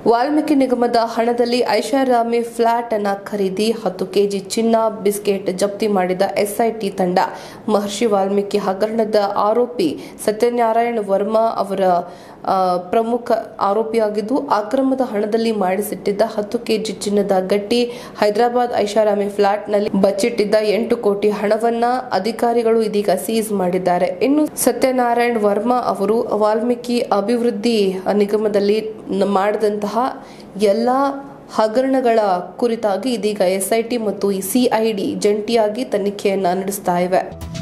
ವಾಲ್ಮೀಕಿ ನಿಗಮದ ಹಣದಲ್ಲಿ ಐಷಾರಾಮಿ ಫ್ಲಾಟ್ ಅನ್ನ ಖರೀದಿ ಹತ್ತು ಕೆಜಿ ಚಿನ್ನ ಬಿಸ್ಕೆಟ್ ಜಪ್ತಿ ಮಾಡಿದ ಎಸ್ಐಟಿ ತಂಡ ಮಹರ್ಷಿ ವಾಲ್ಮೀಕಿ ಹಗರಣದ ಆರೋಪಿ ಸತ್ಯನಾರಾಯಣ ವರ್ಮಾ ಅವರ ಆ, ಪ್ರಮುಖ ಆರೋಪಿಯಾಗಿದ್ದು ಅಕ್ರಮದ ಹಣದಲ್ಲಿ ಮಾಡಿಸಿಟ್ಟಿದ್ದ ಹತ್ತು ಕೆಜಿ ಚಿನ್ನದ ಗಟ್ಟಿ ಹೈದರಾಬಾದ್ ಐಷಾರಾಮಿ ಫ್ಲಾಟ್ನಲ್ಲಿ ಬಚ್ಚಿಟ್ಟಿದ್ದ ಎಂಟು ಕೋಟಿ ಹಣವನ್ನ ಅಧಿಕಾರಿಗಳು ಇದೀಗ ಸೀಸ್ ಮಾಡಿದ್ದಾರೆ ಇನ್ನು ಸತ್ಯನಾರಾಯಣ್ ವರ್ಮಾ ಅವರು ವಾಲ್ಮೀಕಿ ಅಭಿವೃದ್ಧಿ ನಿಗಮದಲ್ಲಿ ನ- ಮಾಡಿದಂತಹ ಎಲ್ಲಾ ಹಗರಣಗಳ ಕುರಿತಾಗಿ ಇದೀಗ ಎಸ್ಐಟಿ ಮತ್ತು ಸಿಐಡಿ ಜಂಟಿಯಾಗಿ ತನಿಖೆಯನ್ನ ನಡೆಸ್ತಾ ಇವೆ